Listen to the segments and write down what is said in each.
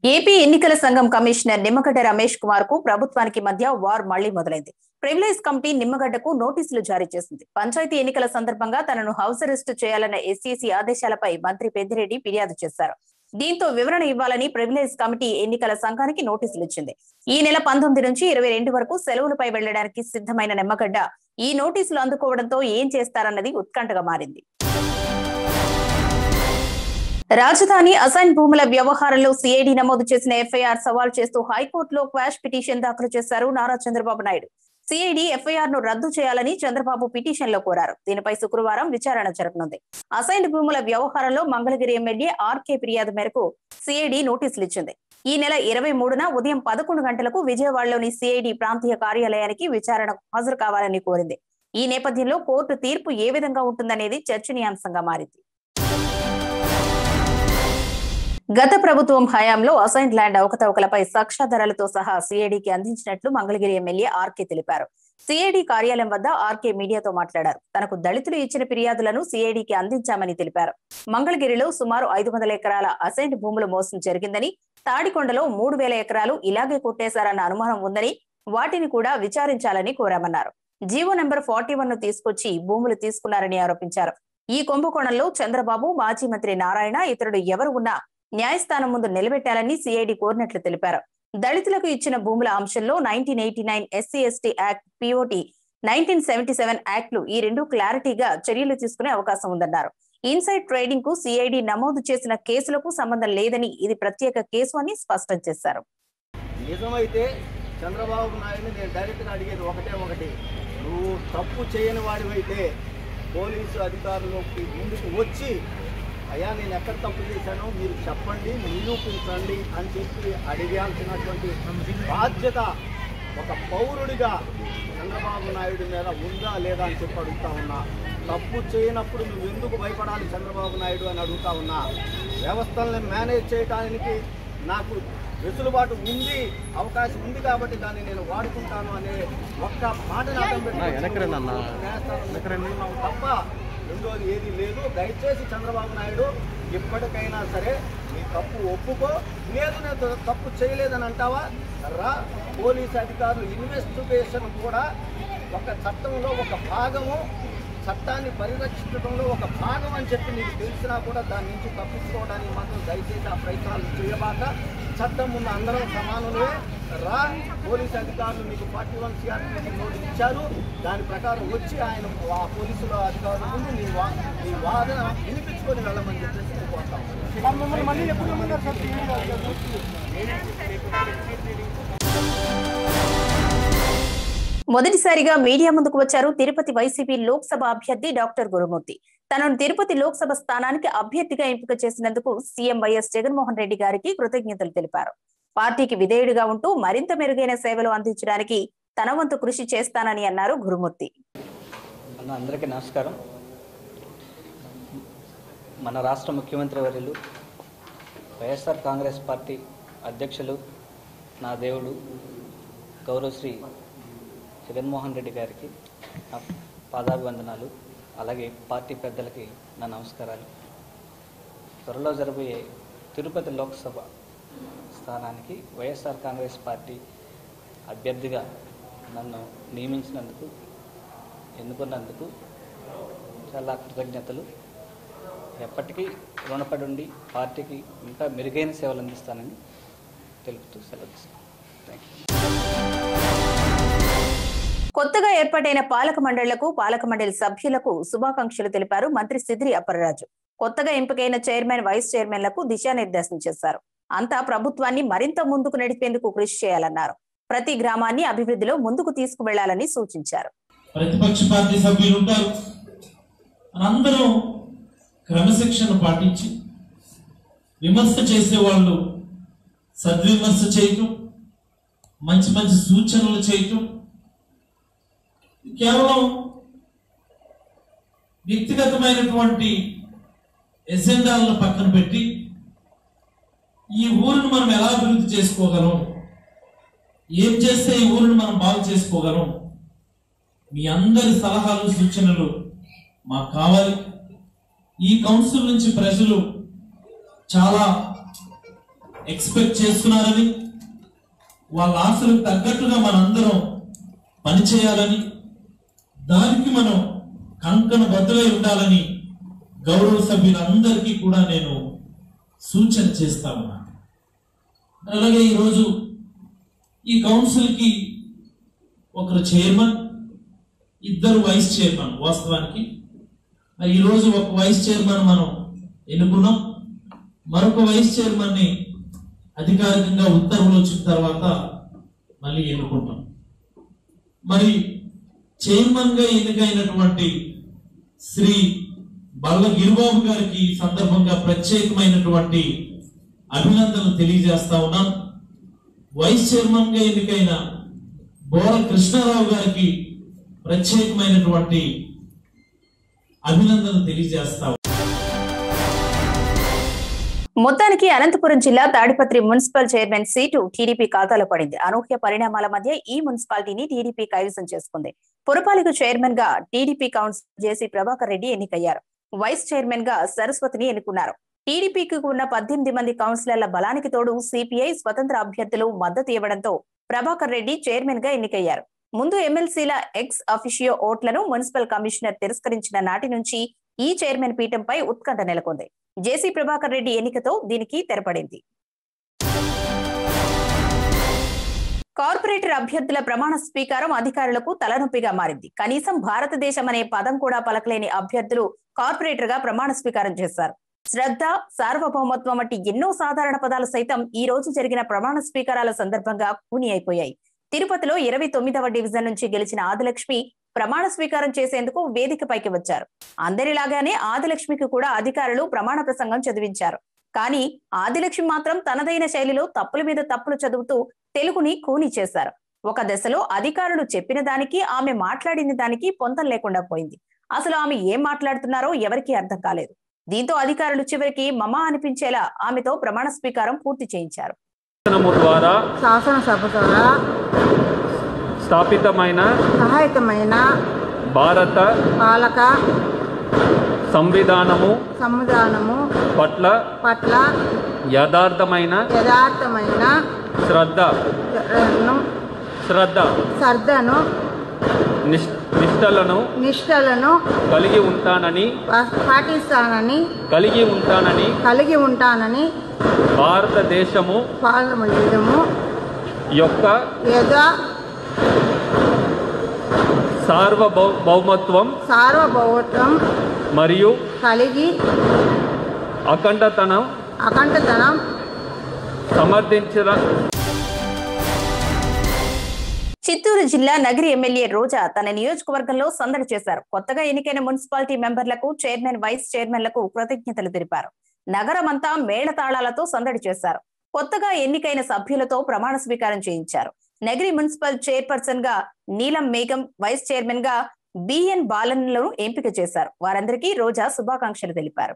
AP ఎన్నికల సంఘం commissioner Nimmagadda Ramesh Kumar కు ప్రభుత్వానికి మధ్య వార్ మళ్లీ మొదలైంది ప్రివిలేజ్ కమిటీ నిమ్మగడ్డకు నోటీసులు జారీ చేసింది పంచాయతీ ఎన్నికల సందర్భంగా తనను హౌస్ అరెస్టు చేయాలన్న ఎస్సీసీ ఆదేశాలపై మంత్రి పెద్దిరెడ్డి ఫిర్యాదు చేశారు దీంతో వివరణ ఇవ్వాలని ప్రివిలేజ్ కమిటీ ఎన్నికల సంఘానికి నోటీసులు ఇచ్చింది ఈ నెల పంతొమ్మిది నుంచి ఇరవై రెండు వరకు సెలవులపై వెళ్లడానికి సిద్ధమైన నిమ్మగడ్డ ఈ నోటీసులు అందుకోవడంతో ఏం చేస్తారన్నది ఉత్కంఠగా మారింది రాజధాని అసైన్ భూముల వ్యవహారంలో సిఐడి నమోదు చేసిన ఎఫ్ఐఆర్ సవాల్ చేస్తూ హైకోర్టులో క్వాష్ పిటిషన్ దాఖలు చేశారు నారా చంద్రబాబు నాయుడు సిఐడి ఎఫ్ఐఆర్ ను రద్దు చేయాలని చంద్రబాబు పిటిషన్ లో కోరారు దీనిపై శుక్రవారం విచారణ జరగనుంది అసైన్ భూముల వ్యవహారంలో మంగళగిరి ఎమ్మెల్యే ఆర్కే ఫిర్యాదు మేరకు సిఐడి నోటీసులు ఇచ్చింది ఈ నెల ఇరవై మూడున ఉదయం పదకొండు గంటలకు విజయవాడలోని సిఐడి ప్రాంతీయ కార్యాలయానికి విచారణకు హాజరు కావాలని కోరింది ఈ నేపథ్యంలో కోర్టు తీర్పు ఏ విధంగా ఉంటుందనేది చర్చనీయాంశంగా మారింది గత ప్రభుత్వం హయాంలో అసైన్ ల్యాండ్ అవకతవకలపై సాక్ష్యాధారాలతో సహా సిఐడికి అందించినట్లు మంగళగిరి ఎమ్మెల్యే ఆర్కే తెలిపారు సిఐడి కార్యాలయం వద్ద ఆర్కే మీడియాతో మాట్లాడారు తనకు దళితులు ఇచ్చిన ఫిర్యాదులను సిఐడికి అందించామని తెలిపారు మంగళగిరిలో సుమారు ఐదు వందల ఎకరాల అసైన్ భూముల మోసం జరిగిందని తాడికొండలో మూడు వేల ఎకరాలు ఇలాగే కొట్టేశారన్న అనుమానం ఉందని వాటిని కూడా విచారించాలని కోరామన్నారు జీవో నెంబర్ ఫార్టీ వన్ ను తీసుకొచ్చి భూములు తీసుకున్నారని ఆరోపించారు ఈ కుంభకోణంలో చంద్రబాబు మాజీ మంత్రి నారాయణ ఇతరుడు ఎవరు ఉన్నా న్యాయస్థానం ముందు నిలబెట్టాలని సిఐడి కోరినట్లు తెలిపారు దళితులకు ఇచ్చిన భూముల అంశంలో nineteen eighty nine SC ST act POT nineteen seventy seven యాక్ట్లు ఈ రెండు క్లారిటీగా చర్యలు తీసుకునే అవకాశం ఉందన్నారు ఇన్సైడ్ ట్రేడింగ్ కు సిఐడి నమోదు చేసిన కేసులకు సంబంధం లేదని ఇది ప్రత్యేక కేసు అని స్పష్టం చేశారు నిజమైతే చంద్రబాబు నాయుడిని నేను డైరెక్ట్గా అడిగేది ఒకటే ఒకటి నువ్వు తప్పు చేయని వాడివైతే పోలీసు అధికారులకి ముందుకు వచ్చి అయ్యా నేను ఎక్కడ తప్పు చేశానో మీరు చెప్పండి నిరూపించండి అని చెప్పి అడిగాల్సినటువంటి బాధ్యత ఒక పౌరుడిగా చంద్రబాబు నాయుడు మీద ఉందా లేదా అని చెప్పి అడుగుతా ఉన్నా తప్పు చేయనప్పుడు నువ్వు ఎందుకు భయపడాలి చంద్రబాబు నాయుడు అని అడుగుతా ఉన్నా వ్యవస్థల్ని మేనేజ్ చేయడానికి నాకు వెసులుబాటు ఉంది అవకాశం ఉంది కాబట్టి దాన్ని నేను వాడుకుంటాను అనే ఒక్క మాటని అర్థం పెట్టుకుని తప్ప రెండోది ఏది లేదు దయచేసి చంద్రబాబు నాయుడు ఇప్పటికైనా సరే నీ తప్పు ఒప్పుకో లేదు నేను త- తప్పు చేయలేదని అంటావా రా పోలీస్ అధికారులు ఇన్వెస్టిగేషన్ కూడా ఒక చట్టంలో ఒక భాగము చట్టాన్ని పరిరక్షించడంలో ఒక భాగం అని చెప్పి నీకు తెలిసినా కూడా దాని నుంచి తప్పించుకోవడానికి మాత్రం దయచేసి ఆ ప్రయత్నాలు చేయబాక చట్టం ఉన్న అందరం సమానులే రా పోలీస్ అధికారులు మీకు ఫార్టీ వన్ సిఆర్పీ నోటీస్ ఇచ్చారు దాని ప్రకారం వచ్చి ఆయన ఆ పోలీసుల అధికారుల ముందు నీ వా నీ వాదన వినిపించుకొని వెళ్ళమని చెప్పేసి నేను కోరుతాను మళ్ళీ ఎప్పుడు మొదటిసారిగా మీడియా ముందుకు వచ్చారు తిరుపతి వైసీపీ లోక్సభ అభ్యర్థి డాక్టర్ గురుమూర్తి తనను తిరుపతి లోక్సభ స్థానానికి అభ్యర్థిగా ఎంపిక చేసినందుకు సీఎం వైఎస్ జగన్మోహన్ రెడ్డి గారికి కృతజ్ఞతలు తెలిపారు పార్టీకి విధేయుడిగా ఉంటూ మరింత మెరుగైన సేవలు అందించడానికి తన వంతు కృషి చేస్తానని అన్నారు గురుమూర్తి అన్న అందరికీ నమస్కారం మన రాష్ట్ర ముఖ్యమంత్రి వర్యులు వైఎస్ఆర్ కాంగ్రెస్ పార్టీ అధ్యక్షులు నా దేవుడు గౌరవశ్రీ జగన్మోహన్ రెడ్డి గారికి నా పాదాభివందనాలు అలాగే పార్టీ పెద్దలకి నా నమస్కారాలు త్వరలో జరబోయే తిరుపతి లోక్సభ స్థానానికి వైఎస్ఆర్ కాంగ్రెస్ పార్టీ అభ్యర్థిగా నన్ను నియమించినందుకు ఎన్నుకున్నందుకు చాలా కృతజ్ఞతలు ఎప్పటికీ రుణపడి ఉండి పార్టీకి ఇంకా మెరుగైన సేవలు అందిస్తానని తెలుపుతూ సెలవు తీసుకున్నాను థ్యాంక్ యూ కొత్తగా ఏర్పాటైన పాలక మండళ్లకు పాలక మండలి సభ్యులకు శుభాకాంక్షలు తెలిపారు మంత్రి సిద్రి అప్పలరాజు కొత్తగా ఎంపికైన చైర్మన్ వైస్ చైర్మన్లకు దిశానిర్దేశం చేశారు అంతా ప్రభుత్వాన్ని మరింత ముందుకు నడిపేందుకు కృషి చేయాలన్నారు ప్రతి గ్రామాన్ని అభివృద్ధిలో ముందుకు తీసుకువెళ్లాలని సూచించారు ప్రతిపక్ష పార్టీ సభ్యులు ఉంటారు అందరూ క్రమశిక్షణ పాటించి విమర్శ చేసేవాళ్ళు సద్విమర్శ చేయటం మంచి మంచి సూచనలు చేయటం కేవలం వ్యక్తిగతమైనటువంటి ఎజెండాలను పక్కన పెట్టి ఈ ఊరిని మనం ఎలా అభివృద్ధి చేసుకోగలం ఏం చేస్తే ఈ ఊరిని మనం బాగు చేసుకోగలం మీ అందరి సలహాలు సూచనలు మాకు కావాలి ఈ కౌన్సిల్ నుంచి ప్రజలు చాలా ఎక్స్పెక్ట్ చేస్తున్నారని వాళ్ళ ఆశలకు తగ్గట్టుగా మనందరం పనిచేయాలని దానికి మనం కంకణ బద్దులై ఉండాలని గౌరవ సభ్యులందరికీ కూడా నేను సూచన చేస్తా ఉన్నాను అలాగే ఈరోజు ఈ కౌన్సిల్కి ఒకరు చైర్మన్ ఇద్దరు వైస్ చైర్మన్ వాస్తవానికి మరి ఈరోజు ఒక వైస్ చైర్మన్ మనం ఎన్నుకున్నాం మరొక వైస్ చైర్మన్ ని అధికారికంగా ఉత్తర్వులు వచ్చిన తర్వాత మళ్ళీ ఎన్నుకుంటాం మరి చైర్మన్ గా ఎన్నికైనటువంటి శ్రీ బల్ల గిరిబాబు గారికి ఈ సందర్భంగా ప్రత్యేకమైనటువంటి అభినందనలు తెలియజేస్తా ఉన్నాం వైస్ చైర్మన్ గా ఎన్నికైన బోర కృష్ణారావు గారికి ప్రత్యేకమైనటువంటి అభినందనలు తెలియజేస్తా మొత్తానికి అనంతపురం జిల్లా Tadipatri municipal chairman seat TDP ఖాతాలో పడింది అనూహ్య పరిణామాల మధ్య ఈ మున్సిపాలిటీని టీడీపీ కైవసం చేసుకుంది పురపాలిక చైర్మన్ గా TDP council JC Prabhakar Reddy ఎన్నికయ్యారు వైస్ చైర్మన్ గా సరస్వతిని ఎన్నుకున్నారు టీడీపీకి ఉన్న పద్దెనిమిది మంది కౌన్సిలర్ల బలానికి తోడు సిపిఐ స్వతంత్ర అభ్యర్థులు మద్దతు ఇవ్వడంతో ప్రభాకర్ రెడ్డి చైర్మన్ గా ఎన్నికయ్యారు ముందు ఎమ్మెల్సీల ఎక్స్ అఫిషియో ఓట్లను మున్సిపల్ కమిషనర్ తిరస్కరించిన నాటి నుంచి ఈ చైర్మన్ పీఠంపై ఉత్కంఠ నెలకొంది జేసీ ప్రభాకర్ రెడ్డి ఎన్నికతో దీనికి తెరపడింది కార్పొరేటర్ అభ్యర్థుల ప్రమాణ స్వీకారం అధికారులకు తలనొప్పిగా మారింది కనీసం భారతదేశం అనే పదం కూడా పలకలేని అభ్యర్థులు కార్పొరేటర్ గా ప్రమాణ స్వీకారం చేశారు శ్రద్ధ సార్వభౌమత్వం వంటి ఎన్నో సాధారణ పదాలు సైతం ఈ రోజు జరిగిన ప్రమాణ స్వీకారాల సందర్భంగా కూని అయిపోయాయి తిరుపతిలో ఇరవై తొమ్మిదవ డివిజన్ నుంచి గెలిచిన ఆదిలక్ష్మి ప్రమాణ స్వీకారం చేసేందుకు వేదికపైకి వచ్చారు అందరిలాగానే ఆదిలక్ష్మికి కూడా అధికారులు ప్రమాణ ప్రసంగం చదివించారు కానీ ఆదిలక్ష్మి మాత్రం తనదైన శైలిలో తప్పుల మీద తప్పులు చదువుతూ తెలుగుని కూని చేశారు ఒక దశలో అధికారులు చెప్పిన దానికి ఆమె మాట్లాడిన దానికి పొంతం లేకుండా పోయింది అసలు ఆమె ఏం మాట్లాడుతున్నారో ఎవరికీ అర్థం కాలేదు దీంతో అధికారులు చివరికి మమా అనిపించేలా ఆమెతో ప్రమాణ స్వీకారం పూర్తి చేయించారు శాసనము ద్వారా శాసనసభ ద్వారా స్థాపితమైన సహాయకమైన భారత పాలక సంవిధానము సంవిధానము పట్ల పట్ల యథార్థమైన యథార్థమైన శ్రద్ధ ను- శ్రద్ధ శ్రద్ధను నిష్ నిష్టలను నిష్టలను కలిగి ఉంటానని పా- పాటిస్తానని కలిగి ఉంటానని కలిగి ఉంటానని భారతదేశము పాల్గొనము యొక్క యథా సార్వభౌ భౌమత్వం సార్వభౌమత్వం మరియు కలిగి అఖండతనం అఖండతనం సమర్థించిన చిత్తూరు జిల్లా నగరి ఎమ్మెల్యే రోజా తన నియోజకవర్గంలో సందడి చేశారు కొత్తగా ఎన్నికైన మున్సిపాలిటీ మెంబర్లకు చైర్మన్ వైస్ చైర్మన్లకు కృతజ్ఞతలు తెలిపారు నగరమంతా మేళతాళాలతో సందడి చేశారు కొత్తగా ఎన్నికైన సభ్యులతో ప్రమాణ స్వీకారం చేయించారు నగరి మున్సిపల్ చైర్పర్సన్ గా నీలం మేఘం వైస్ చైర్మన్ గా బిఎన్ బాలన్లను ఎంపిక చేశారు వారందరికీ రోజా శుభాకాంక్షలు తెలిపారు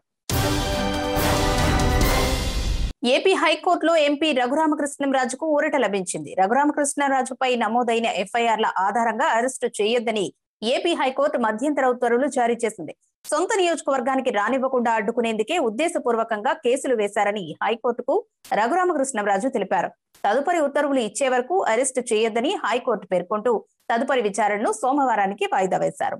ఏపీ హైకోర్టులో ఎంపీ రఘురామకృష్ణంరాజుకు ఊరట లభించింది రఘురామకృష్ణరాజుపై నమోదైన ఎఫ్ఐఆర్ల ఆధారంగా అరెస్టు చేయొద్దని ఏపీ హైకోర్టు మధ్యంతర ఉత్తర్వులు జారీ చేసింది సొంత నియోజకవర్గానికి రానివ్వకుండా అడ్డుకునేందుకే ఉద్దేశపూర్వకంగా కేసులు వేశారని హైకోర్టుకు రఘురామకృష్ణంరాజు తెలిపారు తదుపరి ఉత్తర్వులు ఇచ్చే వరకు అరెస్టు చేయొద్దని హైకోర్టు పేర్కొంటూ తదుపరి విచారణను సోమవారానికి వాయిదా వేశారు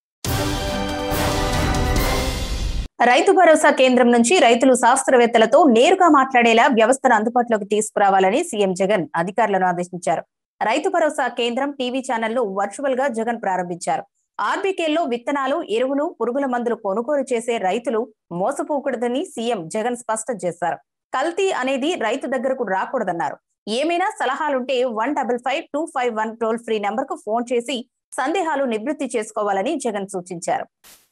రైతు భరోసా కేంద్రం నుంచి రైతులు శాస్త్రవేత్తలతో నేరుగా మాట్లాడేలా వ్యవస్థను అందుబాటులోకి తీసుకురావాలని సీఎం జగన్ అధికారులను ఆదేశించారు రైతు భరోసా కేంద్రం టీవీ ఛానల్ ను వర్చువల్ గా జగన్ ప్రారంభించారు ఆర్బీకేల్లో విత్తనాలు ఎరువులు పురుగుల మందులు కొనుగోలు చేసే రైతులు మోసపోకూడదని సీఎం జగన్ స్పష్టం చేశారు కల్తీ అనేది రైతు దగ్గరకు రాకూడదన్నారు ఏమైనా సలహాలుంటే one double five two five one toll free number కు ఫోన్ చేసి సందేహాలు నివృత్తి చేసుకోవాలని జగన్ సూచించారు